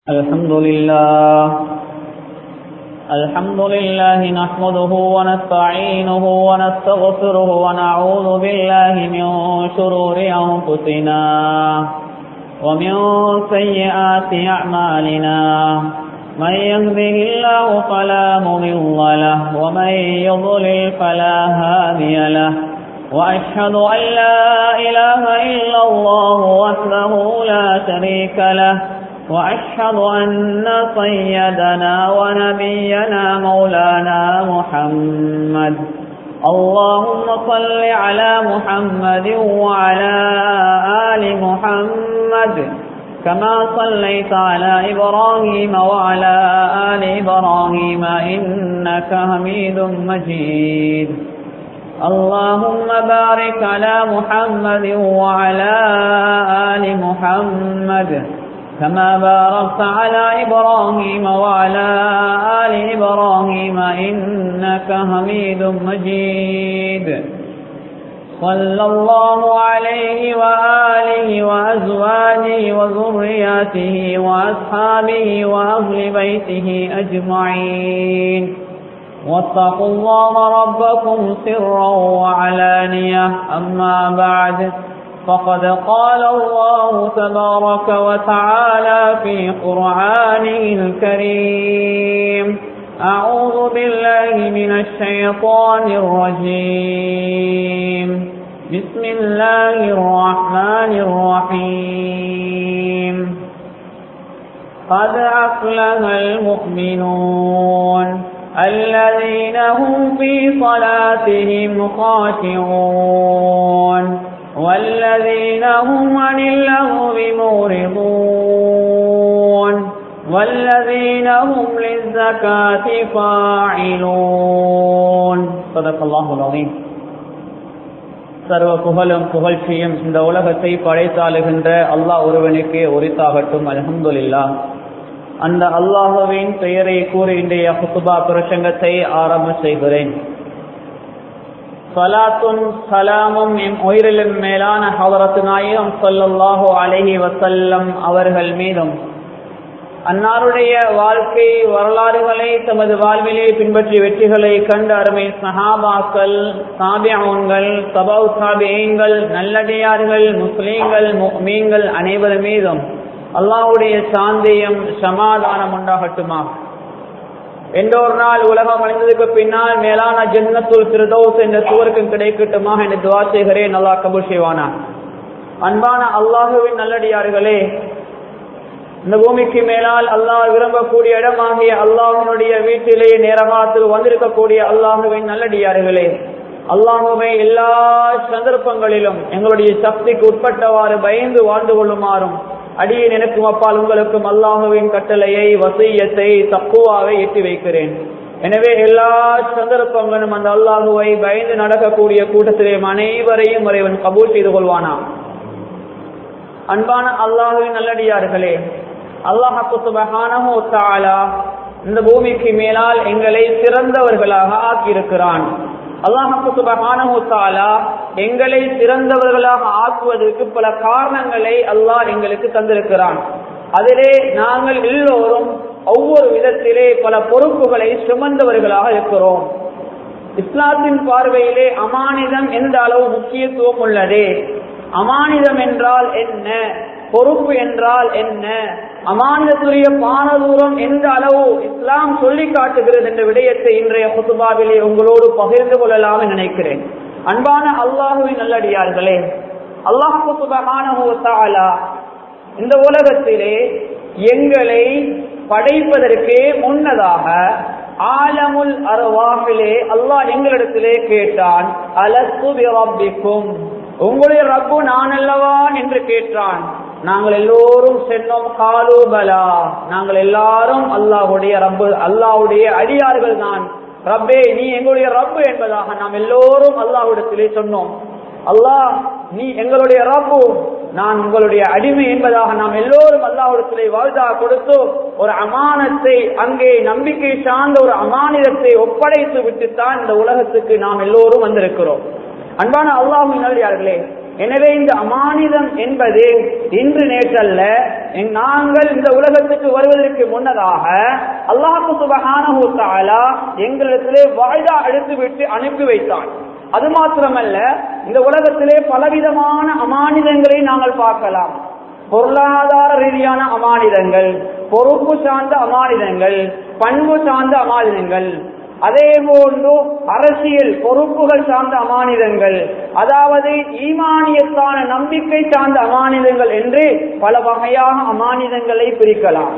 الحمد لله الحمد لله نحمده ونستعينه ونستغفره ونعوذ بالله من شرور أنفسنا ومن سيئات أعمالنا من يهده الله فلا مضل له ومن يضلل فلا هادي له وأشهد أن لا إله إلا الله وحده لا شريك له وأشهد أن سيدنا ونبينا مولانا محمد اللهم صل على محمد وعلى آل محمد كما صليت على إبراهيم وعلى آل إبراهيم إنك حميد مجيد اللهم بارك على محمد وعلى آل محمد كما باركت على إبراهيم وعلى آل إبراهيم إنك حميد مجيد صلى الله عليه وآله وأزواجه وذرياته وأصحابه وأهل بيته أجمعين واتقوا الله ربكم سرا وعلانية أما بعد فقد قال الله تبارك وتعالى في قرآنه الكريم أعوذ بالله من الشيطان الرجيم بسم الله الرحمن الرحيم قد أفلح المؤمنون الذين هم في صلاتهم خاشعون والذين هم عن اللغو معرضون والذين هم للزكاة فاعلون صدق الله العظيم சர்வ புகழும் புகழ்ச்சியும் இந்த உலகத்தை படைத்தாளுகின்ற அல்லாஹ் ஒருவனுக்கே உரித்தாகட்டும் அலமதுல்லா அந்த அல்லாஹுவின் பெயரை கூறி இன்றைய ஹுத்துபா பிரசங்கத்தை ஆரம்ப செய்கிறேன் சலாத்தும் சலாமும் எம் உயிரிலும் மேலான ஹவரத்து நாயகம் சொல்லல்லாஹோ அலஹி வசல்லம் அவர்கள் மீதும் அன்னாருடைய வாழ்க்கை வரலாறுகளை தமது வாழ்விலே பின்பற்றி வெற்றிகளை கண்டு அருமை சஹாபாக்கள் சாபியான்கள் சபவு சாபியங்கள் நல்லடியார்கள் முஸ்லீம்கள் மீன்கள் அனைவர் மீதும் அல்லாவுடைய சாந்தியம் சமாதானம் உண்டாகட்டுமா எந்த ஒரு நாள் உலகம் அழிந்ததுக்கு பின்னால் மேலான ஜன்னத்துல் பிரதோஸ் என்ற சுவருக்கும் கிடைக்கட்டுமா என்று துவா செய்கிறேன் நல்லா கபூர் செய்வானா அன்பான அல்லாஹுவின் நல்லடியார்களே இந்த பூமிக்கு மேலால் அல்லாஹ் விரும்பக்கூடிய இடமாகிய அல்லாஹினுடைய வீட்டிலே நேரகாலத்தில் வந்திருக்கக்கூடிய அல்லாஹுவின் நல்லடியார்களே அல்லாஹுவை எல்லா சந்தர்ப்பங்களிலும் எங்களுடைய சக்திக்கு உட்பட்டவாறு பயந்து வாழ்ந்து கொள்ளுமாறும் அடியை நினைக்கும் அப்பால் உங்களுக்கும் அல்லாஹுவின் கட்டளையை வசையத்தை தக்குவாவை எட்டி வைக்கிறேன் எனவே எல்லா சந்தர்ப்பங்களும் அந்த அல்லாஹுவை பயந்து நடக்கக்கூடிய கூட்டத்திலே அனைவரையும் இறைவன் கபூல் செய்து கொள்வானா அன்பான அல்லாஹுவின் நல்லடியார்களே அல்லாஹாலா இந்த பூமிக்கு மேலால் எங்களை சிறந்தவர்களாக ஆக்கியிருக்கிறான் அல்லாஹாலா எங்களை சிறந்தவர்களாக ஆக்குவதற்கு பல காரணங்களை அல்லாஹ் எங்களுக்கு தந்திருக்கிறான் அதிலே நாங்கள் எல்லோரும் ஒவ்வொரு விதத்திலே பல பொறுப்புகளை சுமந்தவர்களாக இருக்கிறோம் இஸ்லாத்தின் பார்வையிலே அமானிதம் எந்த அளவு முக்கியத்துவம் உள்ளது அமானிதம் என்றால் என்ன பொறுப்பு என்றால் என்ன அமானிதத்துடைய பானதூரம் எந்த அளவு இஸ்லாம் சொல்லி காட்டுகிறது என்ற விடயத்தை இன்றைய குத்துபாவிலே உங்களோடு பகிர்ந்து கொள்ளலாம் நினைக்கிறேன் அன்பான அல்லாஹுவின் நல்லடியார்களே அல்லாஹு சுபகான இந்த உலகத்திலே எங்களை படைப்பதற்கு முன்னதாக ஆலமுல் அருவாகிலே அல்லாஹ் எங்களிடத்திலே கேட்டான் அலசு ரப்பிக்கும் உங்களுடைய ரப்பு நான் அல்லவான் என்று கேட்டான் நாங்கள் எல்லோரும் சென்னோம் காலூபலா நாங்கள் எல்லாரும் அல்லாஹுடைய ரப்பு அல்லாஹுடைய அடியார்கள் தான் ரப்பே நீ எங்களுடைய ரப்பு என்பதாக நாம் எல்லோரும் அல்லாஹுடத்திலே சொன்னோம் அல்லாஹ் நீ எங்களுடைய ரப்பு நான் உங்களுடைய அடிமை என்பதாக நாம் எல்லோரும் அல்லாஹிடத்திலே வாழ்தா கொடுத்து ஒரு அமானத்தை அங்கே நம்பிக்கை சார்ந்த ஒரு அமானிதத்தை ஒப்படைத்து விட்டுத்தான் இந்த உலகத்துக்கு நாம் எல்லோரும் வந்திருக்கிறோம் அன்பான அல்லாஹின் நல்லடியார்களே எனவே இந்த அமானிதம் என்பது இன்று நேற்றல்ல எங்- நாங்கள் இந்த உலகத்துக்கு வருவதற்கு முன்னதாக அல்லாஹு சுபஹானஹு தஆலா எங்களிடத்திலே வாய்தா எடுத்து விட்டு அனுப்பி வைத்தான் அது மாத்திரமல்ல இந்த உலகத்திலே பலவிதமான அமானிதங்களை நாங்கள் பார்க்கலாம் பொருளாதார ரீதியான அமானிதங்கள் பொறுப்பு சார்ந்த அமானிதங்கள் பண்பு சார்ந்த அமானிதங்கள் அதே போன்று அரசியல் பொறுப்புகள் சார்ந்த அமானிதங்கள் அதாவது ஈமானியத்தான நம்பிக்கை சார்ந்த அமானிதங்கள் என்று பல வகையான அமானிதங்களை பிரிக்கலாம்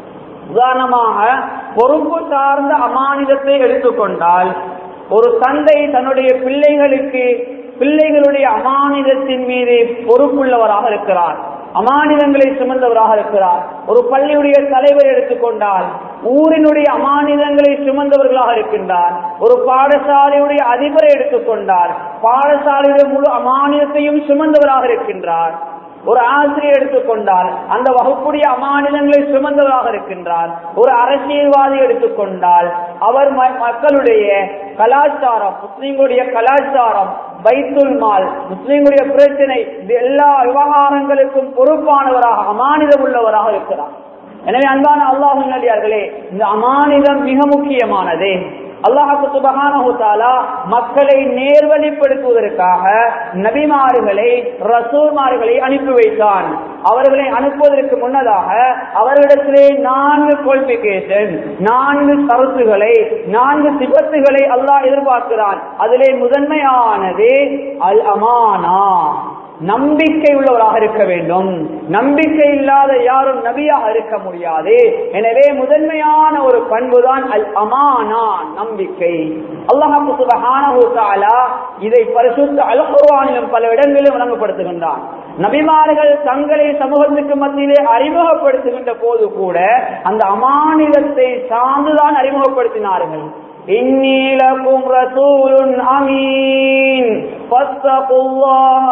உதாரணமாக பொறுப்பு சார்ந்த அமானிதத்தை எடுத்துக்கொண்டால் ஒரு தந்தை தன்னுடைய பிள்ளைகளுக்கு பிள்ளைகளுடைய அமானிதத்தின் மீது பொறுப்புள்ளவராக இருக்கிறார் அமானிதங்களை சுமந்தவராக இருக்கிறார் ஒரு பள்ளியுடைய தலைவர் எடுத்துக்கொண்டால் ஊரினுடைய அமானிதங்களை சுமந்தவர்களாக இருக்கின்றார் ஒரு பாடசாலையுடைய அதிபரை எடுத்துக்கொண்டால் பாடசாலையுடைய முழு அமானிதத்தையும் சுமந்தவராக இருக்கின்றார் ஒரு ஆசிரியர் எடுத்துக்கொண்டால் அந்த வகுப்புடைய அமானிதங்களை சுமந்தவராக இருக்கின்றார் ஒரு அரசியல்வாதி எடுத்துக்கொண்டால் அவர் ம- மக்களுடைய கலாச்சாரம் முஸ்லிம்களுடைய கலாச்சாரம் பைத்துல் மால் முஸ்லிம்களுடைய பிரச்சனை இது எல்லா விவகாரங்களுக்கும் பொறுப்பானவராக அமானிதம் உள்ளவராக இருக்கிறார் எனவே அன்பான அல்லாஹு நல்லியார்களே இந்த அமானிதம் மிக முக்கியமானது அல்லாஹு சுபஹானஹு தஆலா மக்களை நேர்வழிப்படுத்துவதற்காக நபிமார்களை ரசூல்மார்களை அனுப்பி வைத்தான் அவர்களை அனுப்புவதற்கு முன்னதாக அவர்களிடத்திலே நான்கு குவாலிபிகேஷன் நான்கு சரத்துகளை நான்கு சிபத்துகளை அல்லாஹ் எதிர்பார்க்கிறான் அதிலே முதன்மையானது அல் அமானா நம்பிக்கை உள்ளவராக இருக்க வேண்டும் நம்பிக்கை இல்லாத யாரும் நபியாக இருக்க முடியாது எனவே முதன்மையான ஒரு பண்புதான் அல் அமானா நம்பிக்கை அல்லாஹு சுபஹானஹு தஆலா இதை பரிசுத்த அல் குர்ஆனிலும் பல இடங்களிலும் வழங்கப்படுத்துகின்றான் நபிமார்கள் தங்களை சமூகத்துக்கு மத்தியிலே அறிமுகப்படுத்துகின்ற போது கூட அந்த அமானிதத்தை சார்ந்துதான் அறிமுகப்படுத்தினார்கள் إني لكم رسول أمين فاتقوا الله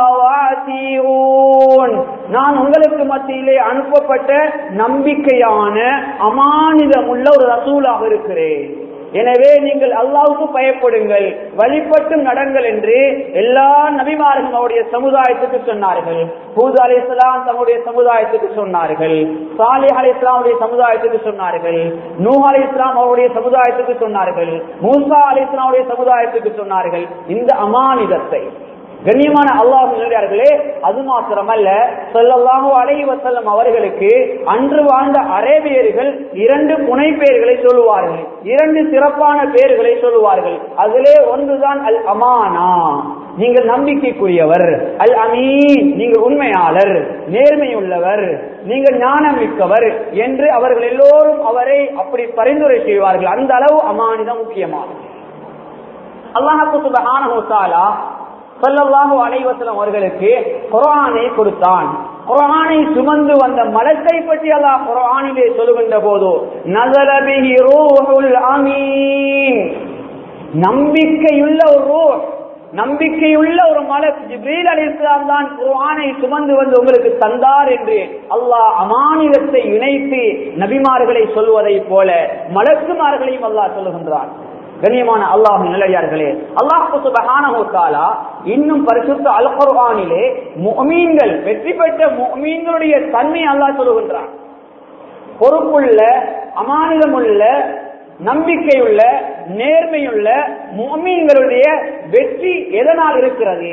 وأطيعون நான் உங்களுக்கு மத்தியிலே அனுப்பப்பட்ட நம்பிக்கையான அமானிதமுள்ள ஒரு ரசூலாக இருக்கிறேன் எனவே நீங்கள் அல்லாவுக்கு பயப்படுங்கள் வழிபட்டும் நடங்கள் என்று எல்லா நபிமார்களும் அவருடைய சமுதாயத்துக்கு சொன்னார்கள் பூது அலி இஸ்லாம் தம்முடைய சமுதாயத்துக்கு சொன்னார்கள் சாலிஹ் அலி இஸ்லாமுடைய சமுதாயத்துக்கு சொன்னார்கள் நூ அலி இஸ்லாம் அவருடைய சமுதாயத்துக்கு சொன்னார்கள் மூசா அலி இஸ்லாமுடைய சமுதாயத்துக்கு சொன்னார்கள் இந்த அமானிதத்தை கண்ணியமான அல்லாஹ் நல்லே அது மாத்திரமல்ல சொல்லல்லாஹு அலைஹி வஸல்லம் அவர்களுக்கு அன்று வாழ்ந்த அரேபியர்கள் இரண்டு புனை பெயர்களை சொல்லுவார்கள் இரண்டு சிறப்பான பெயர்களை சொல்லுவார்கள் அதிலே ஒன்றுதான் அல் அமானா நீங்கள் நம்பிக்கைக்குரியவர் அல் அமீன் நீங்கள் உண்மையாளர் நேர்மையுள்ளவர் நீங்கள் ஞானம் மிக்கவர் என்று அவர்கள் எல்லோரும் அவரை அப்படி பரிந்துரை செய்வார்கள் அந்த அளவு அமானிதம் முக்கியமானது அல்லாஹு சுபஹானஹு தஆலா ஸல்லல்லாஹு அலைஹி வஸல்லம் அவர்களுக்கு குர்ஆனை கொடுத்தான் குர்ஆனை சுமந்து வந்த மலக்கை பற்றி அல்லாஹ் குர்ஆனிலே சொல்லுகின்ற போது நஸல பிஹி ரூஹுல் அமீன் நம்பிக்கையுள்ள ஒரு ரூஹ் நம்பிக்கையுள்ள ஒரு மலக் ஜிப்ரீல் அலிஸ்லாம் தான் குர்ஆனை சுமந்து வந்து உங்களுக்கு தந்தார் என்று அல்லாஹ் அமானிதத்தை இணைத்து நபிமார்களை சொல்வதை போல மலக்குமார்களையும் அல்லாஹ் சொல்லுகின்றான் கண்ணியமான அல்லாஹ் நிலையார்களே அல்லாஹ் சுபஹானஹு தஆலா இன்னும் பரிசுத்த அல் குர்ஆனிலே முஃமின்கள் வெற்றி பெற்ற முஃமின்களுடைய தன்மை அல்லாஹ் சொல்லுகின்றான் பொறுப்புள்ள அமானிதமுள்ள நம்பிக்கையுள்ள நேர்மையுள்ள முஃமின்களுடைய வெற்றி எதனால் இருக்கிறது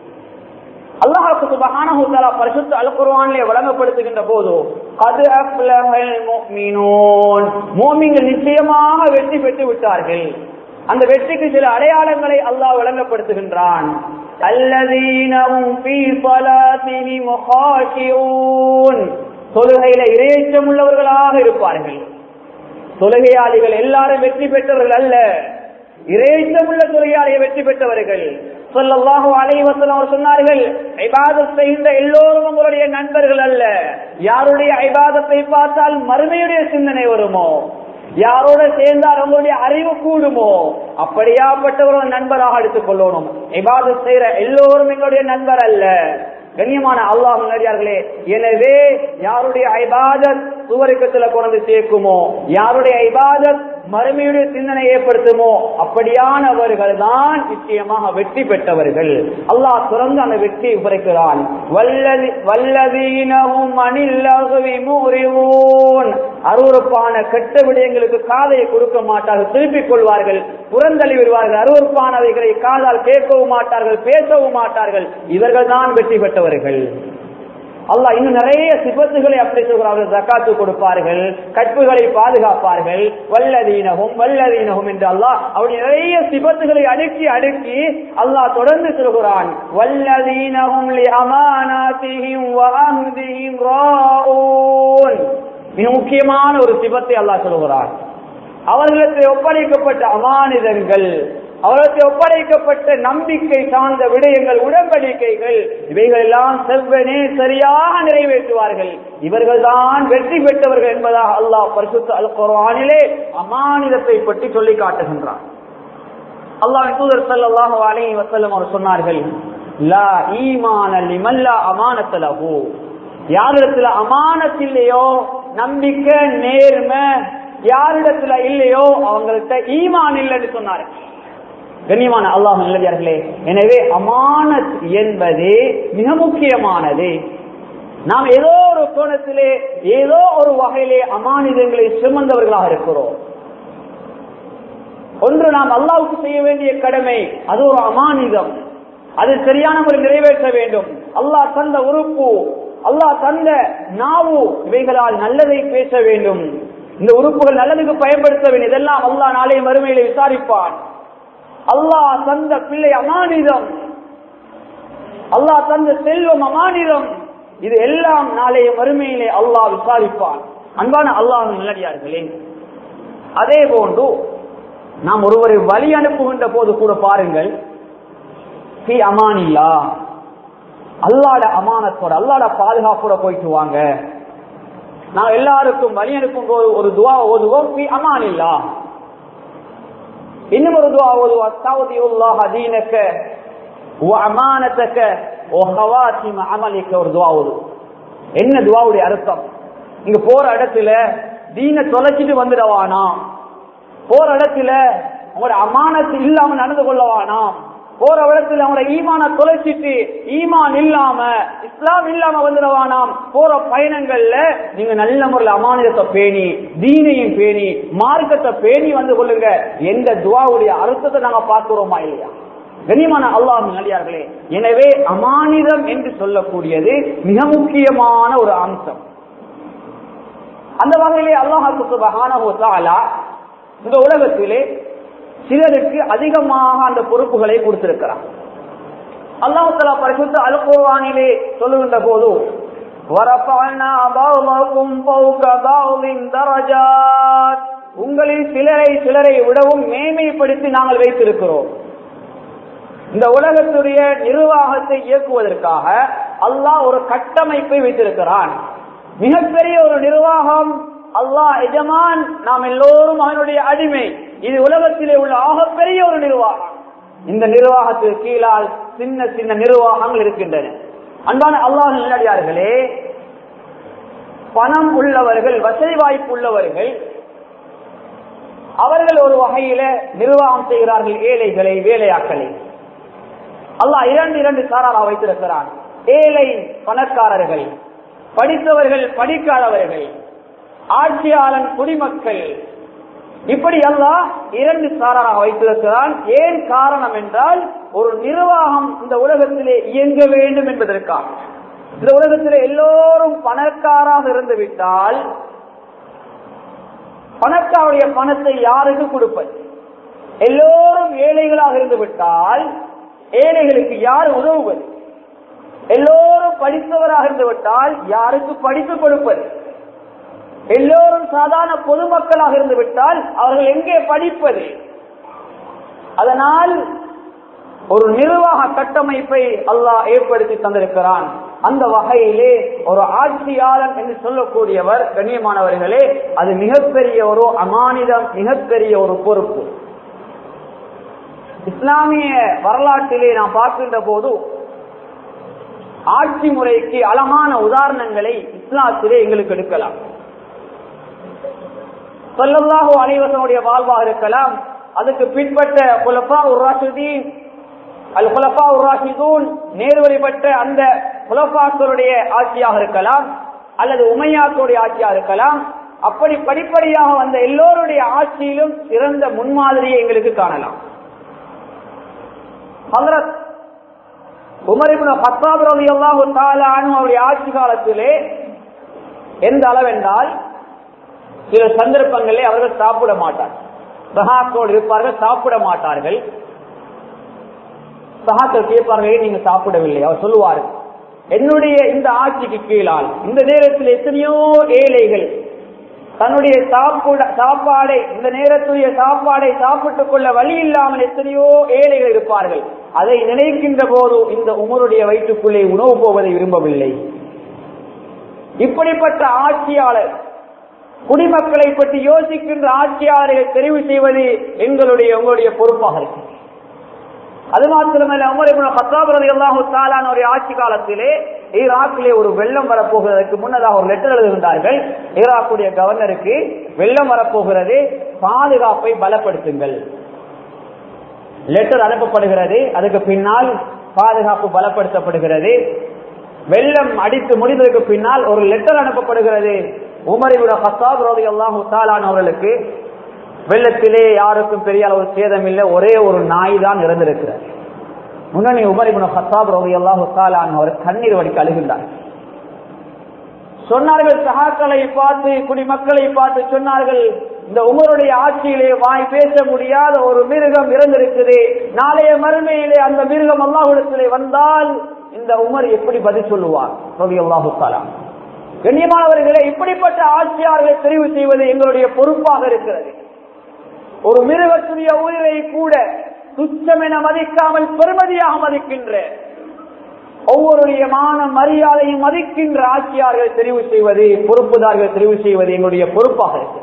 அல்லாஹ் சுப்ஹானஹு தஆலா பரிசுத்த அல் குர்ஆனிலே வழங்கப்படுத்துகின்ற போது கது அஃப்லஹல் முஃமினூன் முஃமின்கள் நிச்சயமாக வெற்றி பெற்று விட்டார்கள் அந்த வெற்றிக்கு சில அடையாளங்களை அல்லாஹ் வழங்கப்படுத்துகின்றான் அல்லதீனஹும் ஃபீ ஸலாத்திஹிம் முகாஷியூன் தொழுகையில இரையச்சம் உள்ளவர்களாக இருப்பார்கள் தொழுகையாளிகள் எல்லாரும் வெற்றி பெற்றவர்கள் அல்ல இறைச்சமுள்ள தொழுகையாளியை வெற்றி பெற்றவர்கள் சொல்லல்லாஹு அலைஹி வஸல்லம் அவர் சொன்னார்கள் இபாதத் செய்கின்ற எல்லோரும் உங்களுடைய நண்பர்கள் அல்ல யாருடைய இபாதத்தை பார்த்தால் மறுமையுடைய சிந்தனை வருமோ யாரோட சேர்ந்தால் உங்களுடைய அறிவு கூடுமோ அப்படியாப்பட்டவர்கள் நண்பராக எடுத்துக் கொள்ளணும் இபாதத் செய்யற எல்லோரும் எங்களுடைய நண்பர் அல்ல கண்ணியமான அல்லாஹ் நடிகார்களே எனவே யாருடைய ஐபாதத் சுவருக்கத்துல கொண்டு சேர்க்குமோ யாருடைய ஐபாதத் மறுமையுடைய சிந்தனை ஏற்படுத்துமோ அப்படியானவர்கள் தான் நிச்சயமாக வெற்றி பெற்றவர்கள் அல்லாஹ் தொடர்ந்து அந்த வெற்றியை குறைக்கிறான் வல்லதி வல்லதீனவும் அணில்லகுவி மூறிவோன் அருவறுப்பான கெட்ட விடயங்களுக்கு காதை கொடுக்க மாட்டார்கள் திருப்பிக் கொள்வார்கள் புறந்தள்ளி விடுவார்கள் அருவறுப்பானவைகளை காதால் கேட்கவும் மாட்டார்கள் பேசவும் மாட்டார்கள் இவர்கள் தான் வெற்றி பெற்றவர்கள் அல்லாஹ் இன்னும் நிறைய சிபத்துகளை அப்படி சொல்கிறார்கள் ஜக்காத்து கொடுப்பார்கள் கற்புகளை பாதுகாப்பார்கள் வல்லதீனகும் வல்லதீனகும் என்று அல்லாஹ் அவருடைய நிறைய சிபத்துகளை அடுக்கி அடுக்கி அல்லாஹ் தொடர்ந்து சொல்கிறான் வல்லதீனகும் லி அமானாத்திஹிம் வஅஹ்திஹிம் ராഊன் மிக முக்கியமான ஒரு சிபத்தை அல்லாஹ் சொல்கிறான் அவர்களுக்கு ஒப்படைக்கப்பட்ட அமானிதங்கள் அவர்களுக்கு ஒப்படைக்கப்பட்ட நம்பிக்கை சார்ந்த விடயங்கள் உடன்படிக்கைகள் இவைகள் எல்லாம் செவ்வனே சரியாக நிறைவேற்றுவார்கள் இவர்கள் தான் வெற்றி பெற்றவர்கள் என்பதாக அல்லாஹ் பரிசுத்த அல் குர்ஆனிலே அமானிதத்தை பற்றி சொல்லி காட்டுகின்றான் அல்லாஹ் தூதர் ஸல்லல்லாஹு அலைஹி வஸல்லம் அவர் சொன்னார்கள் லா ஈமான லிமன் லா அமானத லஹு யாரிடத்துல அமானத் இல்லையோ நம்பிக்கை நேர்மை யாரிடத்துல இல்லையோ அவங்கள்ட்ட ஈமான் இல்லைன்னு சொன்னார்கள் கண்ணியமான அல்லாஹ் நல்லதார்களே எனவே அமானத் என்பது மிக முக்கியமானது நாம் ஏதோ ஒரு கோணத்திலே ஏதோ ஒரு வகையிலே அமானிதங்களை சுமந்தவர்களாக இருக்கிறோம் ஒன்று நாம் அல்லாவுக்கு செய்ய வேண்டிய கடமை அது ஒரு அமானிதம் அது சரியான முறை நிறைவேற்ற வேண்டும் அல்லாஹ் தந்த உறுப்பு அல்லாஹ் தந்த நாவு இவைகளால் நல்லதை பேச வேண்டும் இந்த உறுப்புகள் நல்லதுக்கு பயன்படுத்த வேண்டும் இதெல்லாம் அல்லாஹ் நாளை மறுமையில விசாரிப்பான் அல்லாஹ் தந்த பிள்ளை அமானிதம் அல்லாஹ் தந்த செல்வம் அமானிதம் இது எல்லாம் நாளைய மறுமையிலே அல்லாஹ் விசாரிப்பான் அன்பான அல்லாஹ் நல்லடியார்களே அதே போன்று நாம் ஒருவரை வழி அனுப்புகின்ற போது கூட பாருங்கள் பி அமானில்லா அல்லாட அமானத்தோட அல்லாட பாதுகாப்போட போயிட்டு வாங்க நான் எல்லாருக்கும் வழி அனுப்பும் போது ஒரு துவா ஓதுவோம் பி அமானில்லா இன்னும் ஒரு துவா ஓதுவா அஸ்தௌதியுல்லாஹ் தீனக்க வ அமானத்தக்க வ ஹவாத்திம அமலிக்க ஒரு துவா ஓதுவோம் என்ன துவாவுடைய அர்த்தம் இங்க போற இடத்துல தீன தொலைச்சிட்டு வந்துடவானா போற இடத்துல உங்களோட அமானத்து இல்லாம நடந்து கொள்ளவானாம் போற இடத்துல அவங்கள ஈமான தொலைச்சிட்டு ஈமான் இல்லாம இஸ்லாம் இல்லாம வந்துடவானாம் போற பயணங்கள்ல நீங்க நல்ல முறையில் அமானிதத்தை பேணி தீனையும் பேணி மார்க்கத்தை பேணி வந்து கொள்ளுங்க எந்த துவாவுடைய அர்த்தத்தை நாங்க பார்க்கிறோமா இல்லையா கனிமான அல்லாஹ் நல்லியார்களே எனவே அமானிதம் என்று சொல்லக்கூடியது மிக முக்கியமான ஒரு அம்சம் அந்த வகையிலே அல்லாஹாக்கு சுபஹானஹு தஆலா இந்த உலகத்திலே சிலருக்கு அதிகமாக அந்த பொறுப்புகளை கொடுத்திருக்கிறார் அல்லாஹு தலா பரிசுத்த அல் குர்ஆனிலே சொல்லுகின்ற போது وَرَفَعْنَا بَعْضَكُمْ فَوْقَ بَعْضٍ دَرَجَاتٍ உங்களில் சிலரை சிலரை விடவும் மேன்மைப்படுத்தி நாங்கள் வைத்திருக்கிறோம் இந்த உலகத்துடைய நிர்வாகத்தை இயக்குவதற்காக அல்லாஹ் ஒரு கட்டமைப்பை வைத்திருக்கிறான் மிகப்பெரிய ஒரு நிர்வாகம் அல்லாஹ் எஜமான் நாம் எல்லோரும் அவனுடைய அடிமை இது உலகத்திலே உள்ள ஆகப்பெரிய ஒரு நிர்வாகம் இந்த நிர்வாகத்துக்கு கீழால் சின்ன சின்ன நிர்வாகங்கள் இருக்கின்றன அன்பான அல்லாஹ் நல்லடியார்களே பணம் உள்ளவர்கள் வசதி வாய்ப்பு உள்ளவர்கள் அவர்கள் ஒரு வகையில நிர்வாகம் செய்கிறார்கள் ஏழைகளை வேலையாக்களை அல்லாஹ் இரண்டு இரண்டு சாராரா வைத்திருக்கிறான் ஏழை பணக்காரர்கள் படித்தவர்கள் படிக்காதவர்கள் ஆட்சியாளன் குடிமக்கள் இப்படி எல்லாம் இரண்டு சாராராக வைத்திருக்கிறான் ஏன் காரணம் என்றால் ஒரு நிர்வாகம் இந்த உலகத்திலே இயங்க வேண்டும் என்பதற்காக இந்த உலகத்திலே எல்லோரும் பணக்காராக இருந்து விட்டால் பணக்காருடைய பணத்தை யாருக்கு கொடுப்பது எல்லோரும் ஏழைகளாக இருந்து விட்டால் ஏழைகளுக்கு யார் உதவுவது எல்லோரும் படித்தவராக இருந்து விட்டால் யாருக்கு படிப்பு கொடுப்பது எல்லோரும் சாதாரண பொதுமக்களாக இருந்து விட்டால் அவர்கள் எங்கே படிப்பது அதனால் ஒரு நிர்வாக கட்டமைப்பை அல்லாஹ் ஏற்படுத்தி தந்திருக்கிறான் அந்த வகையிலே ஒரு ஆட்சியாளன் என்று சொல்லக்கூடியவர் கண்ணியமானவர்களே அது மிகப்பெரிய ஒரு அமானிதம் மிகப்பெரிய ஒரு பொறுப்பு இஸ்லாமிய வரலாற்றிலே நாம் பார்க்கின்ற போது ஆட்சி முறைக்கு அழகான உதாரணங்களை இஸ்லாத்திலே எங்களுக்கு எடுக்கலாம் சொல்லல்லாஹு அனைவசனுடைய வாழ்வாக இருக்கலாம் அதுக்கு பின்பற்ற குலப்பா உராசுதீன் அல் குலப்பா உராசிதூன் நேர்வழிப்பட்ட அந்த குலப்பாக்களுடைய ஆட்சியாக இருக்கலாம் அல்லது உமையாக்களுடைய ஆட்சியாக இருக்கலாம் அப்படி படிப்படியாக வந்த எல்லோருடைய ஆட்சியிலும் சிறந்த முன்மாதிரியை எங்களுக்கு காணலாம் ஹதரத் உமர் இப்னு கத்தாப் ரலியல்லாஹு தஆலா அன்ஹு அவருடைய ஆட்சி காலத்திலே எந்த அளவென்றால் சில சந்தர்ப்பங்களிலே அவர்கள் சாப்பிட மாட்டார்கள் சகாக்களோடு இருப்பார்கள் சாப்பிட மாட்டார்கள் சகாக்கள் கேட்பார்கள் நீங்க சாப்பிடவில்லை அவர் சொல்லுவார் என்னுடைய இந்த ஆட்சிக்கு கீழால் இந்த நேரத்தில் எத்தனையோ ஏழைகள் தன்னுடைய சாப்பிட சாப்பாடை இந்த நேரத்துடைய சாப்பாடை சாப்பிட்டுக் கொள்ள வழி இல்லாமல் எத்தனையோ ஏழைகள் இருப்பார்கள் அதை நினைக்கின்ற போது இந்த உமருடைய வயிற்றுக்குள்ளே உணவு போவதை விரும்பவில்லை இப்படிப்பட்ட ஆட்சியாளர் குடிமக்களை பற்றி யோசிக்கின்ற ஆட்சியாளர்களை தெரிவு செய்வது எங்களுடைய உங்களுடைய பொறுப்பாக இருக்கு அது மாத்திரமல்ல உமர் இப்னு கத்தாப் ரலியல்லாஹு தஆலா ஒரு ஆட்சி காலத்திலே ஈராக்கிலே ஒரு வெள்ளம் வரப்போகிறதுக்கு முன்னதாக ஒரு லெட்டர் எழுதுகின்றார்கள் ஈராக்குடைய கவர்னருக்கு வெள்ளம் வரப்போகிறது பாதுகாப்பை பலப்படுத்துங்கள் லெட்டர் அனுப்பப்படுகிறது அதுக்கு பின்னால் பாதுகாப்பு பலப்படுத்தப்படுகிறது வெள்ளம் அடித்து முடிந்ததுக்கு பின்னால் ஒரு லெட்டர் அனுப்பப்படுகிறது உமரிபுர ஹசாப் ரோதி அல்லாஹு அவர்களுக்கு வெள்ளத்திலே யாருக்கும் பெரிய அளவு சேதம் இல்லை ஒரே ஒரு நாய் தான் இறந்திருக்கிறது முன்னணி உமரிபுன ஹசாப் ரோதி அல்லாஹு அவர் கண்ணீர் வடிக்க அழுகின்றார் சொன்னார்கள் சகாக்களை பார்த்து குடிமக்களை பார்த்து சொன்னார்கள் இந்த உமருடைய ஆட்சியிலே வாய் பேச முடியாத ஒரு மிருகம் இறந்திருக்குது நாளைய மறுமையிலே அந்த மிருகம் அல்லாஹுடத்திலே வந்தால் இந்த உமர் எப்படி பதில் சொல்லுவார் ரவி அல்லாஹு கண்ணியமானவர்களே இப்படிப்பட்ட ஆட்சியாளர்களை தெரிவு செய்வது எங்களுடைய பொறுப்பாக இருக்கிறது ஒரு மிருகத்துடைய உயிரை கூட துச்சம் என மதிக்காமல் பெருமதியாக மதிக்கின்ற ஒவ்வொருடைய மான மரியாதையும் மதிக்கின்ற ஆட்சியாளர்கள் தெரிவு செய்வது பொறுப்புதார்கள் தெரிவு செய்வது எங்களுடைய பொறுப்பாக இருக்கு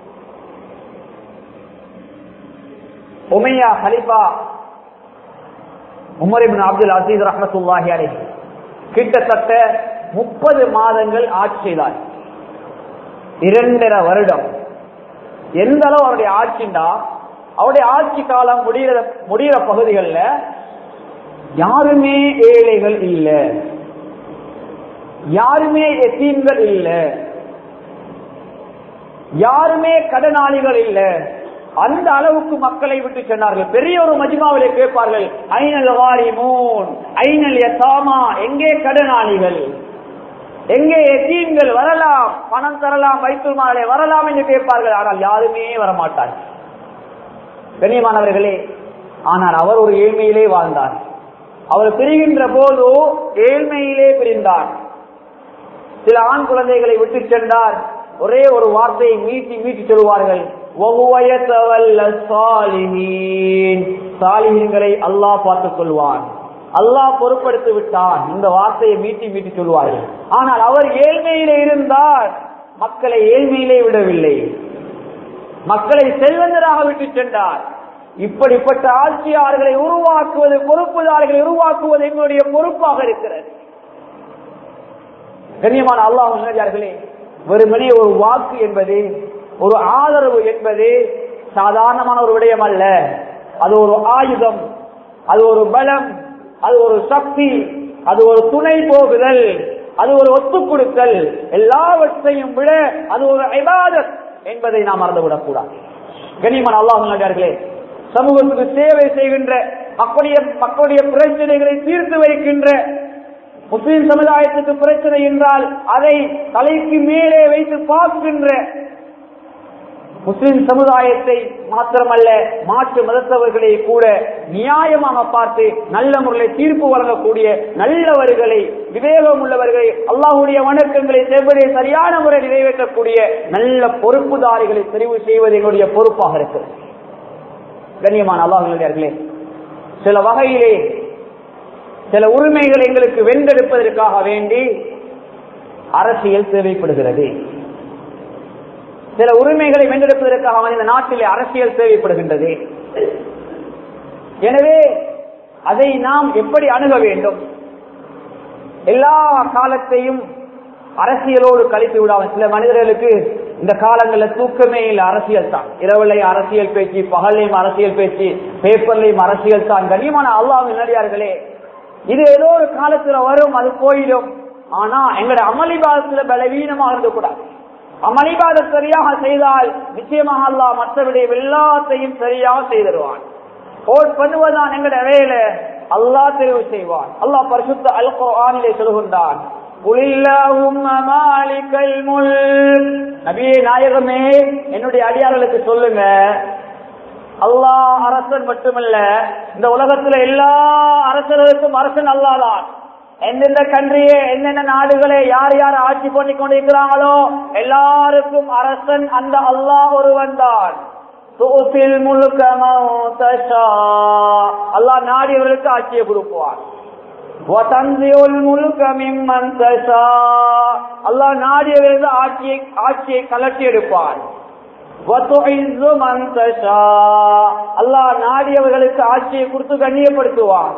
உமையா ஹலிஃபா உமரிபின் அப்துல் அசீஸ் ரஹமத்துல்லாஹி அலை கிட்டத்தட்ட முப்பது மாதங்கள் ஆட்சி செய்தார் இரண்டரை வருடம் எந்த அளவு அவருடைய ஆட்சிண்டா அவருடைய ஆட்சி காலம் முடிகிற முடிகிற பகுதிகளில் யாருமே ஏழைகள் இல்ல யாருமே எத்தீன்கள் இல்ல யாருமே கடனாளிகள் இல்ல அந்த அளவுக்கு மக்களை விட்டு சென்றார்கள் பெரிய ஒரு மஜிமாவிலே கேட்பார்கள் ஐநல் வாரிமூன் ஐநல் யசாமா எங்கே கடனாளிகள் எங்கே எத்தீன்கள் வரலாம் பணம் தரலாம் வைத்தூர் மாலை வரலாம் என்று கேட்பார்கள் ஆனால் யாருமே வரமாட்டார்கள் கண்ணியமானவர்களே ஆனால் அவர் ஒரு ஏழ்மையிலே வாழ்ந்தார் அவர் பிரிகின்ற போது ஏழ்மையிலே பிரிந்தார் சில ஆண் குழந்தைகளை விட்டு சென்றார் ஒரே ஒரு வார்த்தையை மீட்டி மீட்டி சொல்வார்கள் சாலிஹீன்களை அல்லாஹ் பார்த்துக் கொள்வான் அல்லாஹ் பொறுப்படுத்தி விட்டான் இந்த வார்த்தையை மீட்டி மீட்டி சொல்வார்கள் ஆனால் அவர் ஏழ்மையிலே இருந்தார் மக்களை ஏழ்மையிலே விடவில்லை மக்களை செல்வந்தராக விட்டு சென்றார் இப்படிப்பட்ட ஆட்சியாளர்களை உருவாக்குவது பொறுப்புதாரர்களை உருவாக்குவது எங்களுடைய பொறுப்பாக இருக்கிறது கண்ணியமான அல்லாஹர்களே வெறுமனே ஒரு வாக்கு என்பது ஒரு ஆதரவு என்பது சாதாரணமான ஒரு விடயம் அல்ல அது ஒரு ஆயுதம் அது ஒரு பலம் அது ஒரு சக்தி அது ஒரு துணை போகுதல் அது ஒரு ஒத்துக் கொடுத்தல் எல்லாவற்றையும் விட அது ஒரு ஐபாதத் என்பதை நாம் மறந்துவிடக் கூடாது கனிமன் அல்லாஹர்களே சமூகத்துக்கு சேவை செய்கின்ற மக்களுடைய மக்களுடைய பிரச்சனைகளை தீர்த்து வைக்கின்ற முஸ்லிம் சமுதாயத்துக்கு பிரச்சனை என்றால் அதை தலைக்கு மேலே வைத்து பார்க்கின்ற முஸ்லிம் சமுதாயத்தை மாத்திரமல்ல மாற்று மதத்தவர்களை கூட நியாயமாக பார்த்து நல்ல முறையில் தீர்ப்பு வழங்கக்கூடிய நல்லவர்களை விவேகம் உள்ளவர்களை அல்லாஹுடைய வணக்கங்களை செவ்வதை சரியான முறை நிறைவேற்றக்கூடிய நல்ல பொறுப்புதாரிகளை தெரிவு செய்வது எங்களுடைய பொறுப்பாக இருக்கிறது கண்ணியமான அல்லாஹர்களே சில வகையிலே சில உரிமைகள் எங்களுக்கு வென்றெடுப்பதற்காக வேண்டி அரசியல் தேவைப்படுகிறது சில உரிமைகளை வென்றெடுப்பதற்காக இந்த நாட்டிலே அரசியல் தேவைப்படுகின்றது எனவே அதை நாம் எப்படி அணுக வேண்டும் எல்லா காலத்தையும் அரசியலோடு கழித்து விடாமல் சில மனிதர்களுக்கு இந்த காலங்கள்ல தூக்கமே இல்ல அரசியல் தான் இரவுலையும் அரசியல் பேச்சு பகல்லையும் அரசியல் பேச்சு பேப்பர்லையும் அரசியல் தான் கண்ணியமான அல்லாஹ் நடிகார்களே இது ஏதோ ஒரு காலத்துல வரும் அது போயிடும் ஆனா எங்களோட அமளிபாதத்துல பலவீனமா இருக்கக்கூடாது அமளிபாத சரியாக செய்தால் நிச்சயமாக அல்லாஹ் மற்ற விடயம் எல்லாத்தையும் சரியாக செய்திருவான் ஓட் பண்ணுவதுதான் எங்களோட வேலை அல்லாஹ் தெரிவு செய்வான் அல்லாஹ் பரிசுத்த அல் குர்ஆனிலே சொல்கின்றான் நபியே நாயகமே என்னுடைய அடியார்களுக்கு சொல்லுங்க அல்லாஹ் அரசன் மட்டுமல்ல இந்த உலகத்துல எல்லா அரசர்களுக்கும் அரசன் அல்லாதான் எந்தெந்த கண்ட்ரியே என்னென்ன நாடுகளே யார் யார் ஆட்சி பண்ணி கொண்டிருக்கிறாங்களோ எல்லாருக்கும் அரசன் அந்த அல்லாஹ் ஒருவன் தான் அல்லாஹ் நாடியவர்களுக்கு ஆட்சியை கொடுப்பான் அல்லா நாடியவர்கள் ஆட்சியை ஆட்சியை கலட்டி எடுப்பார் அல்லாஹ் நாடியவர்களுக்கு ஆட்சியை கொடுத்து கண்ணியப்படுத்துவார்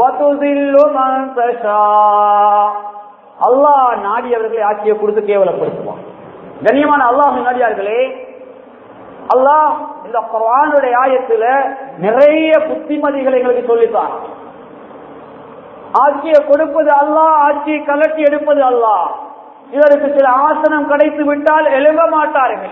அல்லாஹ் நாடியவர்களை ஆட்சியை கொடுத்து கேவலப்படுத்துவான் கண்ணியமான அல்லாஹ் நாடியார்களே அல்லாஹ் இந்த குரானுடைய ஆயத்துல நிறைய புத்திமதிகளை எங்களுக்கு சொல்லித்தான் ஆட்சியை கொடுப்பது அல்லாஹ் ஆட்சியை கலட்டி எடுப்பது அல்லாஹ் இதற்கு சில ஆசனம் கிடைத்து விட்டால் எழும்ப மாட்டார்கள்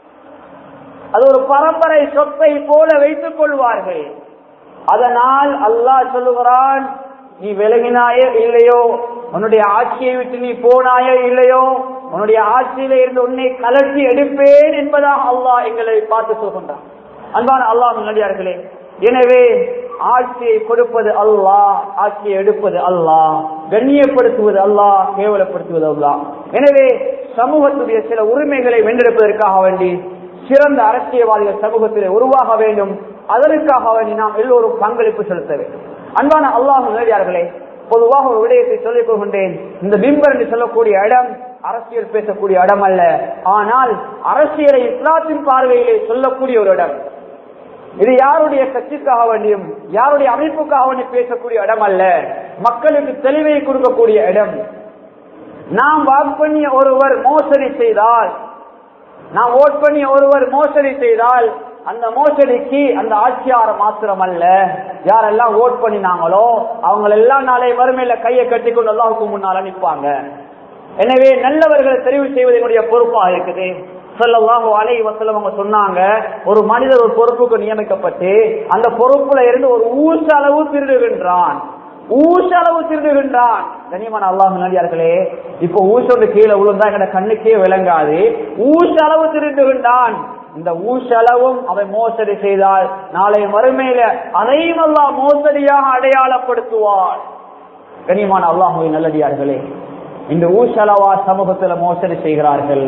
அது ஒரு பரம்பரை சொத்தை போல வைத்துக் கொள்வார்கள் அதனால் அல்லாஹ் சொல்லுகிறான் நீ விலகினாயோ இல்லையோ உன்னுடைய ஆட்சியை விட்டு நீ போனாயோ இல்லையோ உன்னுடைய ஆட்சியில இருந்து உன்னை கலட்டி எடுப்பேன் என்பதாக அல்லாஹ் எங்களை பார்த்து சொல்கின்றான் அன்பான அல்லாஹ் நடிகார்களே எனவே ஆட்சியை கொடுப்பது அல்லாஹ் ஆட்சியை எடுப்பது அல்லாஹ் கண்ணியப்படுத்துவது அல்லாஹ் கேவலப்படுத்துவது அல்லாஹ் எனவே சமூகத்துடைய சில உரிமைகளை வென்றெடுப்பதற்காக வேண்டி சிறந்த அரசியல்வாதிகள் சமூகத்தில் உருவாக வேண்டும் அதற்காக வேண்டி நாம் எல்லோரும் பங்களிப்பு செலுத்த வேண்டும் அன்பான அல்லாஹ் நேரடியார்களே பொதுவாக ஒரு விடயத்தை சொல்லிக் கொள்கின்றேன் இந்த பிம்பர் என்று சொல்லக்கூடிய இடம் அரசியல் பேசக்கூடிய இடம் அல்ல ஆனால் அரசியலை இஸ்லாத்தின் பார்வையிலே சொல்லக்கூடிய ஒரு இடம் இது யாருடைய கட்சிக்காக வேண்டியும் யாருடைய அமைப்புக்காக வேண்டி பேசக்கூடிய இடம் அல்ல மக்களுக்கு தெளிவை கொடுக்கக்கூடிய இடம் நாம் வாக்கு பண்ணிய ஒருவர் மோசடி செய்தால் நாம் ஓட் பண்ணிய ஒருவர் மோசடி செய்தால் அந்த மோசடிக்கு அந்த ஆட்சியார மாத்திரம் அல்ல யாரெல்லாம் ஓட் பண்ணினாங்களோ அவங்க எல்லாம் நாளை வறுமையில கையை கட்டி கொண்டு அல்லாவுக்கு முன்னால் நிற்பாங்க எனவே நல்லவர்களை தெரிவு செய்வது என்னுடைய பொறுப்பாக இருக்குது சொல்லலாம் அலை வசலம் அவங்க சொன்னாங்க ஒரு மனிதர் ஒரு பொறுப்புக்கு நியமிக்கப்பட்டு அந்த பொறுப்புல இருந்து ஒரு ஊச அளவு திருடுகின்றான் ஊச அளவு திருடுகின்றான் கனியமான அல்லாஹ் நடிகார்களே இப்போ ஊசோடு கீழே விழுந்தா எங்கட கண்ணுக்கே விளங்காது ஊச அளவு திருடுகின்றான் இந்த ஊசளவும் அவன் மோசடி செய்தால் நாளை மறுமையில அதையும் அல்லாஹ் மோசடியாக அடையாளப்படுத்துவார் கனியமான அல்லாஹுவை நல்லடியார்களே இந்த ஊசலவா சமூகத்துல மோசடி செய்கிறார்கள்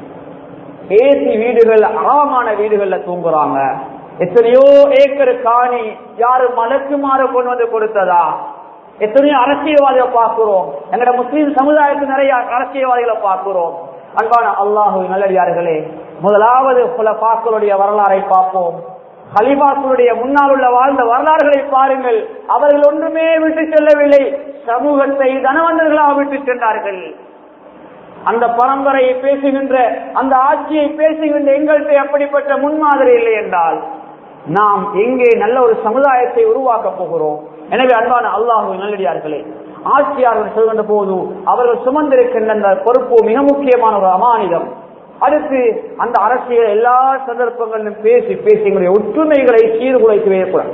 ஏசி வீடுகள் அறமான வீடுகள்ல தூங்குறாங்க எத்தனையோ ஏக்கர் காணி யாரு மலக்குமாறு கொண்டு வந்து கொடுத்ததா எத்தனையோ அரசியல்வாதிகளை பார்க்கிறோம் எங்கட முஸ்லீம் சமுதாயத்தில் நிறைய அரசியல்வாதிகளை பார்க்கிறோம் அன்பான அல்லாஹு நல்லடியார்களே முதலாவது பல பாக்களுடைய வரலாறை பார்ப்போம் ஹலிபாக்களுடைய முன்னால் உள்ள வாழ்ந்த வரலாறுகளை பாருங்கள் அவர்கள் ஒன்றுமே விட்டு செல்லவில்லை சமூகத்தை தனவந்தர்களாக விட்டு சென்றார்கள் அந்த பரம்பரையை பேசுகின்ற அந்த ஆட்சியை பேசுகின்ற எங்கள்கிட்ட அப்படிப்பட்ட முன்மாதிரி இல்லை என்றால் நாம் எங்கே நல்ல ஒரு சமுதாயத்தை உருவாக்க போகிறோம் எனவே அன்பான அல்லாஹு நல்லடியார்களே ஆட்சியாளர்கள் சொல்கின்ற போது அவர்கள் சுமந்திருக்கின்ற அந்த பொறுப்பு மிக முக்கியமான ஒரு அமானிதம் அடுத்து அந்த அரசியல் எல்லா சந்தர்ப்பங்களிலும் பேசி பேசி எங்களுடைய ஒற்றுமைகளை சீர்குலைத்து வைக்கக்கூடாது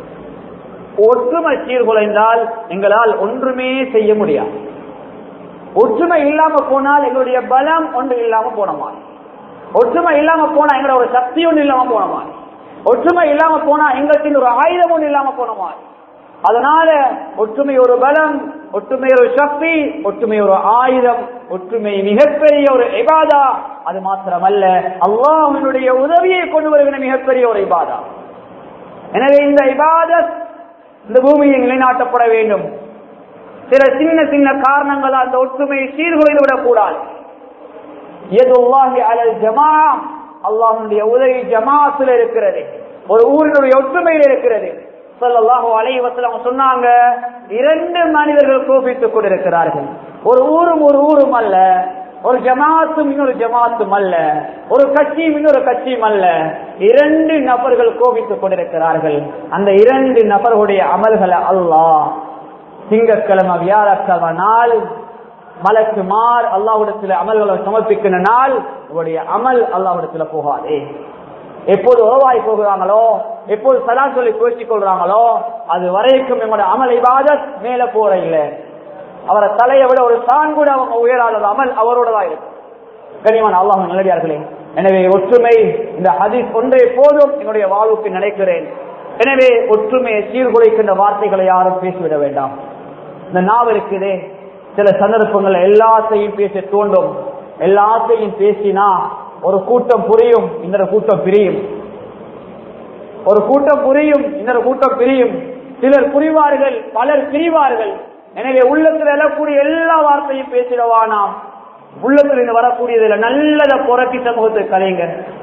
ஒற்றுமை சீர்குலைந்தால் எங்களால் ஒன்றுமே செய்ய முடியாது ஒற்றுமை இல்லாம போனால் எங்களுடைய பலம் ஒன்று இல்லாம போனமா ஒற்றுமை இல்லாம போனா எங்களோட ஒரு சக்தி ஒன்று இல்லாம போனமா ஒற்றுமை இல்லாம போனா எங்கள்கிட்ட ஒரு ஆயுதம் ஒன்று இல்லாம போனமா அதனால ஒற்றுமை ஒரு பலம் ஒற்றுமை ஒரு சக்தி ஒற்றுமை ஒரு ஆயுதம் ஒற்றுமை மிகப்பெரிய ஒரு இபாதா அது மாத்திரமல்ல அல்லாஹனுடைய உதவியை கொண்டு வருகிற மிகப்பெரிய ஒரு இபாதா எனவே இந்த இபாதத் இந்த பூமியில் நிலைநாட்டப்பட வேண்டும் சில சின்ன சின்ன காரணங்கள் அந்த ஒற்றுமையை சீர்குலைந்து விடக்கூடாது ஜமா அல்லாஹனுடைய உதவி ஜமாத்தில் இருக்கிறது ஒரு ஊரினுடைய ஒற்றுமையில் இருக்கிறது சொல்லல்லாஹோ அலைவசலம் சொன்னாங்க இரண்டு மனிதர்கள் கோபித்துக் கொண்டிருக்கிறார்கள் ஒரு ஊரும் ஒரு ஊரும் அல்ல ஒரு ஜமாத்தும் இன்னொரு ஜமாத்தும் அல்ல ஒரு கட்சியும் இன்னொரு கட்சியும் அல்ல இரண்டு நபர்கள் கோபித்துக் கொண்டிருக்கிறார்கள் அந்த இரண்டு நபர்களுடைய அமல்களை அல்லாஹ் திங்கட்கிழமை வியாழக்கிழமை நாள் மலக்கு மார் அல்லாவிடத்துல அமல்களை சமர்ப்பிக்கிற நாள் உங்களுடைய அமல் அல்லாவிடத்துல போகாதே எப்போது உறவாய் போகிறாங்களோ எப்போது சலா சொல்லி பேசிக் கொள்றாங்களோ அது வரைக்கும் எங்களுடைய அமல் இபாதத் மேல போற இல்லை அவரை தலையை விட ஒரு சான் கூட அவங்க உயராதது அமல் அவரோடதான் இருக்கும் கனிமான் அல்லாஹ் நல்லடியார்களே எனவே ஒற்றுமை இந்த ஹதீஸ் ஒன்றே போதும் என்னுடைய வாழ்வுக்கு நினைக்கிறேன் எனவே ஒற்றுமையை சீர்குலைக்கின்ற வார்த்தைகளை யாரும் பேசிவிட வேண்டாம் இந்த நாவல் இருக்குதே சில சந்தர்ப்பங்கள் எல்லாத்தையும் பேச தோண்டும் எல்லாத்தையும் பேசினா ஒரு கூட்டம் புரியும் இன்னொரு கூட்டம் பிரியும் ஒரு கூட்டம் புரியும் இன்னொரு கூட்டம் பிரியும் சிலர் புரிவார்கள் பலர் பிரிவார்கள் எனவே உள்ளத்தில் எழக்கூடிய எல்லா வார்த்தையும் பேசிடவானாம் உள்ளத்தில் இருந்து வரக்கூடியதுல நல்லத புரட்டி சமூகத்தை கலைங்க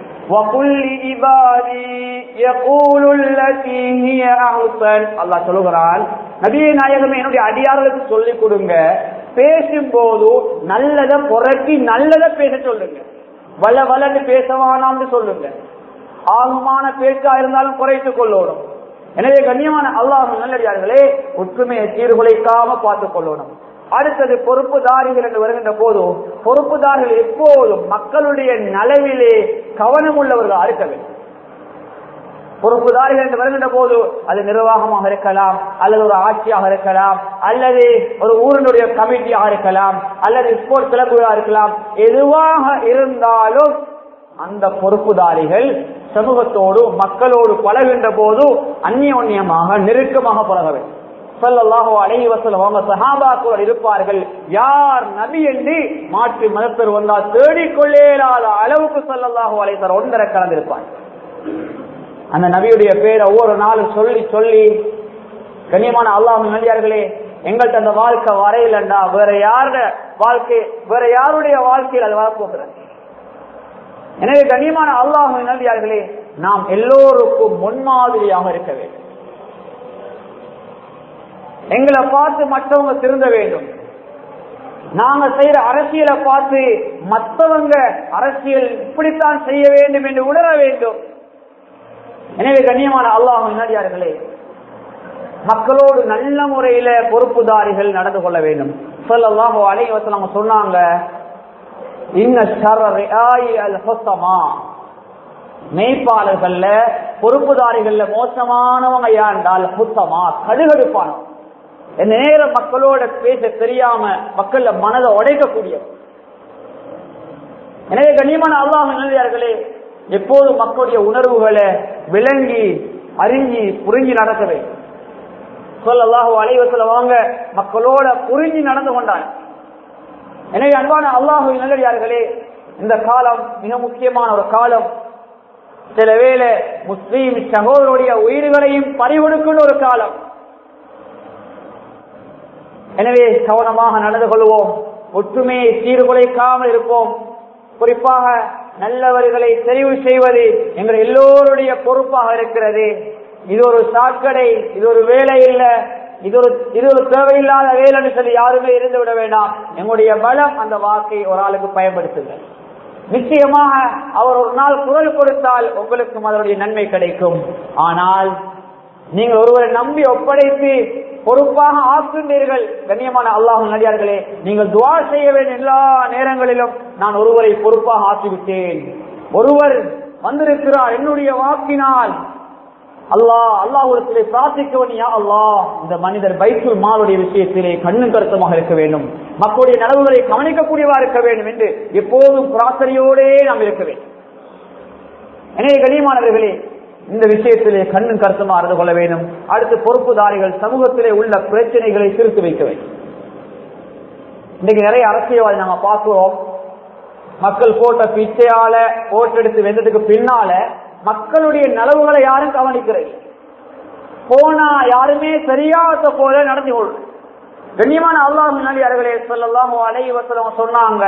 அல்லாஹ் சொல்லுகிறான் நபிய நாயகமே என்னுடைய அடியார்களுக்கு சொல்லிக் கொடுங்க பேசும்போது நல்லத புரட்டி நல்லத பேச சொல்லுங்க வள வளன்னு பேசவானாம்னு சொல்லுங்க ஆகுமான பேச்சா இருந்தாலும் குறைத்துக் கொள்ளணும் எனவே கண்ணியமான அல்லாஹ் நல்லடியார்களே ஒற்றுமையை சீர்குலைக்காம பார்த்துக் கொள்ளணும் அடுத்தது பொறுப்புதாரிகள் என்று வருகின்ற போது பொறுப்புதாரிகள் எப்போதும் மக்களுடைய நலவிலே கவனம் உள்ளவர்கள் இருக்க வேண்டும் பொறுப்புதாரிகள் என்று வருகின்ற போது அது நிர்வாகமாக இருக்கலாம் அல்லது ஒரு ஆட்சியாக இருக்கலாம் அல்லது ஒரு ஊரினுடைய கமிட்டியாக இருக்கலாம் அல்லது ஸ்போர்ட்ஸ் கிளப்புகளாக இருக்கலாம் எதுவாக இருந்தாலும் அந்த பொறுப்புதாரிகள் சமூகத்தோடு மக்களோடு பழகின்ற போது அந்நியோன்யமாக நெருக்கமாக பழக வேண்டும் சொல்லல்லாஹோ அழகி வசல் அவங்க சஹாபாக்கள் இருப்பார்கள் யார் நபி என்று மாற்றி மதத்தர் வந்தால் தேடிக்கொள்ளேலாத அளவுக்கு சொல்லல்லாஹோ அலைத்தர் ஒன்றரை கலந்திருப்பார் அந்த நபியுடைய பேரை ஒவ்வொரு நாளும் சொல்லி சொல்லி கண்ணியமான அல்லாஹ் நடிகார்களே எங்கள்கிட்ட அந்த வாழ்க்கை வரையிலண்டா வேற யாரோட வாழ்க்கை வேற யாருடைய வாழ்க்கையில் அது வரப்போகிறது எனவே கண்ணியமான அல்லாஹ் நடிகார்களே நாம் எல்லோருக்கும் முன்மாதிரியாக இருக்க வேண்டும் எங்களை பார்த்து மற்றவங்க திருந்த வேண்டும் நாங்க செய்யற அரசியலை பார்த்து மற்றவங்க அரசியல் இப்படித்தான் செய்ய வேண்டும் என்று உணர வேண்டும் எனவே கண்ணியமான அல்லாஹ் முன்னாடியார்களே மக்களோடு நல்ல முறையில பொறுப்புதாரிகள் நடந்து கொள்ள வேண்டும் சொல்லல்லாஹோ அலைவசம் சொன்னாங்க மெய்ப்பாளர்கள்ல பொறுப்புதாரிகள்ல மோசமானவங்க யாண்டால் புத்தமா கடுகடுப்பானவங்க இந்த நேரம் மக்களோட பேச தெரியாம மக்கள்ல மனதை உடைக்கக்கூடிய எனவே கண்ணியமான அல்லாஹ் நல்லே எப்போது மக்களுடைய உணர்வுகளை விளங்கி அறிஞ்சி புரிஞ்சு நடக்க வேண்டும் சொல்லல்லாஹோ அலைவசல வாங்க மக்களோட புரிஞ்சு நடந்து கொண்டாங்க எனவே அன்பான அல்லாஹு நல்லடியார்களே இந்த காலம் மிக முக்கியமான ஒரு காலம் சில வேளை முஸ்லீம் சகோதரருடைய உயிர்களையும் பறிகொடுக்கின்ற ஒரு காலம் எனவே கவனமாக நடந்து கொள்வோம் ஒற்றுமையை சீர்குலைக்காமல் இருப்போம் குறிப்பாக நல்லவர்களை தெரிவு செய்வது எங்கள் எல்லோருடைய பொறுப்பாக இருக்கிறது இது ஒரு சாக்கடை இது ஒரு வேலை இல்லை இது ஒரு இது ஒரு தேவையில்லாத வேலைன்னு சொல்லி யாருமே இருந்து விட வேண்டாம் எங்களுடைய பலம் அந்த வாக்கை ஒரு ஆளுக்கு பயன்படுத்துங்கள் நிச்சயமாக அவர் ஒரு நாள் குரல் கொடுத்தால் உங்களுக்கும் அதனுடைய நன்மை கிடைக்கும் ஆனால் நீங்கள் ஒருவரை நம்பி ஒப்படைத்து பொறுப்பாக ஆக்குண்டீர்கள் கண்ணியமான அல்லாஹும் நடிகார்களே நீங்கள் துவா செய்ய வேண்டிய எல்லா நேரங்களிலும் நான் ஒருவரை பொறுப்பாக ஆக்கிவிட்டேன் ஒருவர் வந்திருக்கிறார் என்னுடைய வாக்கினால் அல்லாஹ் அல்லாஹுடத்திலே பிரார்த்திக்க வேண்டியா அல்லாஹ் இந்த மனிதர் பைத்துல் மாலுடைய விஷயத்திலே கண்ணும் கருத்தமாக இருக்க வேண்டும் மக்களுடைய நலவுகளை கவனிக்கக்கூடியவா இருக்க வேண்டும் என்று எப்போதும் பிரார்த்தனையோடே நாம் இருக்க வேண்டும் எனவே கண்ணியமானவர்களே இந்த விஷயத்திலே கண்ணும் கருத்துமா அறிந்து கொள்ள வேண்டும் அடுத்து பொறுப்புதாரிகள் சமூகத்திலே உள்ள பிரச்சனைகளை திருத்து வைக்க வேண்டும் இன்னைக்கு நிறைய அரசியல்வாதி நாம பார்க்கிறோம் மக்கள் போட்ட பிச்சையால ஓட்டெடுத்து வெந்ததுக்கு பின்னால மக்களுடைய நலவுகளை யாரும் கவனிக்கிறது போனா யாருமே சரியாத போல நடந்து கொள்ளும் கண்ணியமான அல்லாஹ் முன்னாடியார்களே சொல்லலாம் அலை வசலம் சொன்னாங்க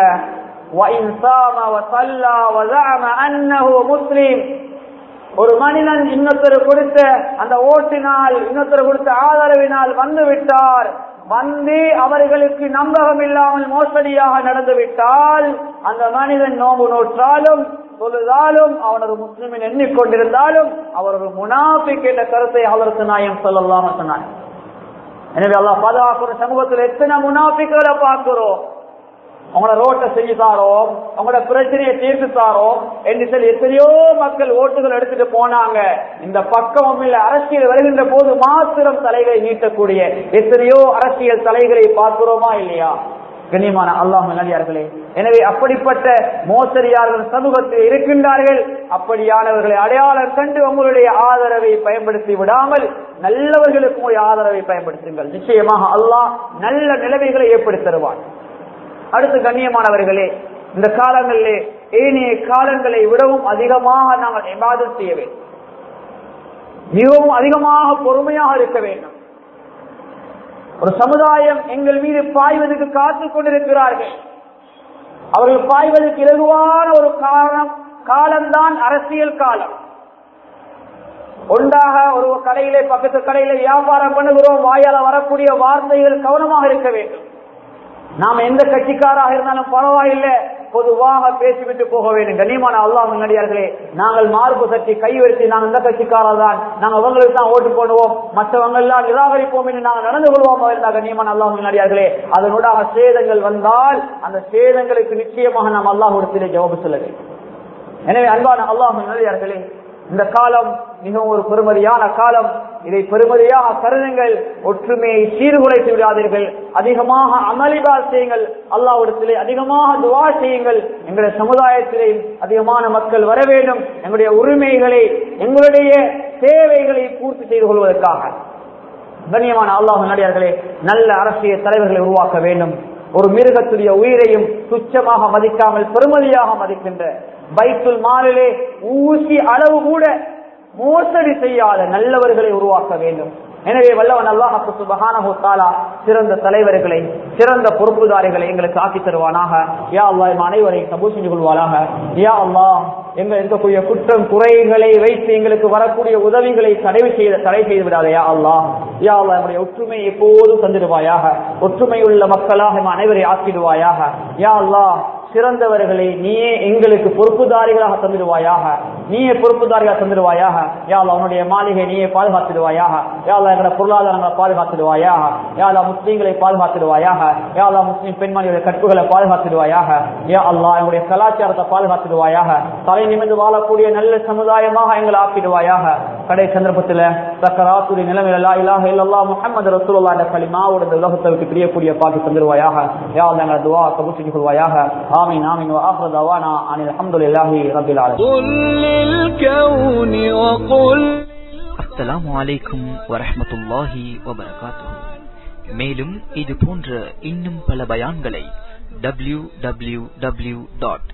ஒரு மனிதன் இன்னொருத்தர் கொடுத்த அந்த ஓட்டினால் இன்னொருத்தர் கொடுத்த ஆதரவினால் வந்து விட்டார் வந்து அவர்களுக்கு நம்பகம் இல்லாமல் மோசடியாக நடந்துவிட்டால் அந்த மனிதன் நோம்பு நோற்றாலும் தொழுதாலும் அவன் ஒரு முஸ்லிமின் எண்ணிக்கொண்டிருந்தாலும் அவர் ஒரு முனாபிக் என்ற கருத்தை அவருக்கு நாயம் சொல்லலாம் சொன்னார் எனவே அல்லாஹ் பாதுகாக்கிற சமூகத்தில் எத்தனை முனாபிக்களை பார்க்கிறோம் அவங்களோட ரோட்டை செஞ்சு தாரோம் அவங்களோட பிரச்சனையை தீர்த்து தாரோம் என்று சொல்லி எத்தனையோ மக்கள் ஓட்டுகள் எடுத்துட்டு போனாங்க இந்த பக்கம் இல்ல அரசியல் வருகின்ற போது மாத்திரம் தலைகளை நீட்டக்கூடிய எத்தனையோ அரசியல் தலைகளை பார்க்கிறோமா இல்லையா கண்ணியமான அல்லாஹ் நல்லியார்களே எனவே அப்படிப்பட்ட மோசடியார்கள் சமூகத்தில் இருக்கின்றார்கள் அப்படியானவர்களை அடையாளம் கண்டு உங்களுடைய ஆதரவை பயன்படுத்தி விடாமல் நல்லவர்களுக்கும் ஒரு ஆதரவை பயன்படுத்துங்கள் நிச்சயமாக அல்லாஹ் நல்ல நிலைமைகளை ஏற்படுத்தி தருவான் அடுத்து கண்ணியமானவர்களே இந்த காலங்களிலே ஏனைய காலங்களை விடவும் அதிகமாக நாங்கள் இபாதத் செய்ய வேண்டும் மிகவும் அதிகமாக பொறுமையாக இருக்க வேண்டும் ஒரு சமுதாயம் எங்கள் மீது பாய்வதற்கு காத்துக் கொண்டிருக்கிறார்கள் அவர்கள் பாய்வதற்கு இலகுவான ஒரு காரணம் காலம்தான் அரசியல் காலம் ஒன்றாக ஒரு கடையிலே பக்கத்து கடையில வியாபாரம் பண்ணுகிறோம் வாயால வரக்கூடிய வார்த்தைகள் கவனமாக இருக்க வேண்டும் நாம் எந்த கட்சிக்காராக இருந்தாலும் பரவாயில்லை பொதுவாக பேசிவிட்டு போக வேண்டும் கண்ணியமான அல்லாஹ் முன்னாடியார்களே நாங்கள் மார்பு தட்டி கைவரித்து நாங்கள் இந்த கட்சிக்காரர் தான் நாங்கள் அவங்களுக்கு தான் ஓட்டு போடுவோம் மற்றவங்க எல்லாம் நிராகரிப்போம் என்று நாங்கள் நடந்து கொள்வோம் இருந்தா கண்ணியமான அல்லாஹ் முன்னாடியார்களே அதனூடாக சேதங்கள் வந்தால் அந்த சேதங்களுக்கு நிச்சயமாக நாம் அல்லாஹிடத்திலே ஜவாபு சொல்ல வேண்டும் எனவே அன்பான அல்லாஹ் முன்னாடியார்களே இந்த காலம் மிகவும் ஒரு பெருமதியான காலம் இதை பெருமதியாக கருதுங்கள் ஒற்றுமையை சீர்குலைத்து விடாதீர்கள் அதிகமாக அமளிபால் செய்யுங்கள் அல்லாவிடத்திலே அதிகமாக துவா செய்யுங்கள் எங்களுடைய சமுதாயத்திலே அதிகமான மக்கள் வர வேண்டும் எங்களுடைய உரிமைகளை எங்களுடைய தேவைகளை பூர்த்தி செய்து கொள்வதற்காக கண்ணியமான அல்லாஹ் நடிகார்களே நல்ல அரசியல் தலைவர்களை உருவாக்க வேண்டும் ஒரு மிருகத்துடைய உயிரையும் துச்சமாக மதிக்காமல் பெருமதியாக மதிக்கின்ற பைத்துல் மாலிலே ஊசி அளவு கூட மோசடி செய்யாத நல்லவர்களை உருவாக்க வேண்டும் எனவே வல்லவன் அல்லாஹு சுபஹானஹு தஆலா சிறந்த தலைவர்களை சிறந்த பொறுப்புதாரிகளை எங்களுக்கு ஆக்கி தருவானாக யா அல்லாஹ் எம் அனைவரையும் கபூல் செஞ்சு கொள்வானாக யா அல்லாஹ் எங்கள் இருக்கக்கூடிய குற்றம் குறைகளை வைத்து எங்களுக்கு வரக்கூடிய உதவிகளை தடை செய்த தடை செய்து விடாத யா அல்லாஹ் யா அல்லாஹ் நம்முடைய ஒற்றுமை எப்போதும் தந்திடுவாயாக ஒற்றுமை உள்ள மக்களாக எம் அனைவரை ஆக்கிடுவாயாக யா அல்லாஹ் சிறந்தவர்களை நீயே எங்களுக்கு பொறுப்புதாரிகளாக தந்துடுவாயாக நீயே பொறுப்புதாரிகளாக தந்துடுவாயாக யாழ் அவனுடைய மாளிகை நீயே பாதுகாத்துடுவாயாக யாழ் எங்களை பொருளாதாரங்களை பாதுகாத்துடுவாயாக யாழ் முஸ்லீம்களை பாதுகாத்துடுவாயாக யாழ் முஸ்லீம் பெண்மணியுடைய கற்புகளை பாதுகாத்துடுவாயாக யா அல்லா எங்களுடைய கலாச்சாரத்தை பாதுகாத்துடுவாயாக தலை நிமிர்ந்து வாழக்கூடிய நல்ல சமுதாயமாக எங்களை ஆக்கிடுவாயாக கடை சந்தர்ப்பத்தில் சக்கராத்துடைய நிலைமையில லா இலாஹ இல்லல்லா முஹம்மது ரசூலுல்லாஹ் என்ற கலிமாவோட இந்த உலகத்தை விட்டு பிரியக்கூடிய பாக்கி தந்துடுவாயாக யா அல்லா எங்களை துவா கபூல் செஞ்சு கொள்வாயாக آمين آمين وآخر دعوانا عن الحمد لله رب العالمين قل للكون وقل அஸ்ஸலாமு அலைக்கும் வரஹ்மத்துல்லாஹி வபரகாத்துஹு மேலும் இது போன்ற இன்னும் பல பயான்களை W W W dot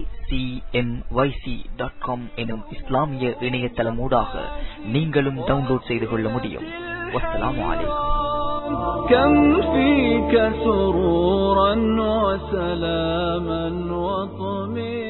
dot com எனும் இஸ்லாமிய இணையதளமூடாக நீங்களும் டவுன்லோட் செய்து கொள்ள முடியும் வஸ்ஸலாமு அலைக்கும் كم فيك سرورا وسلاما وطمئنا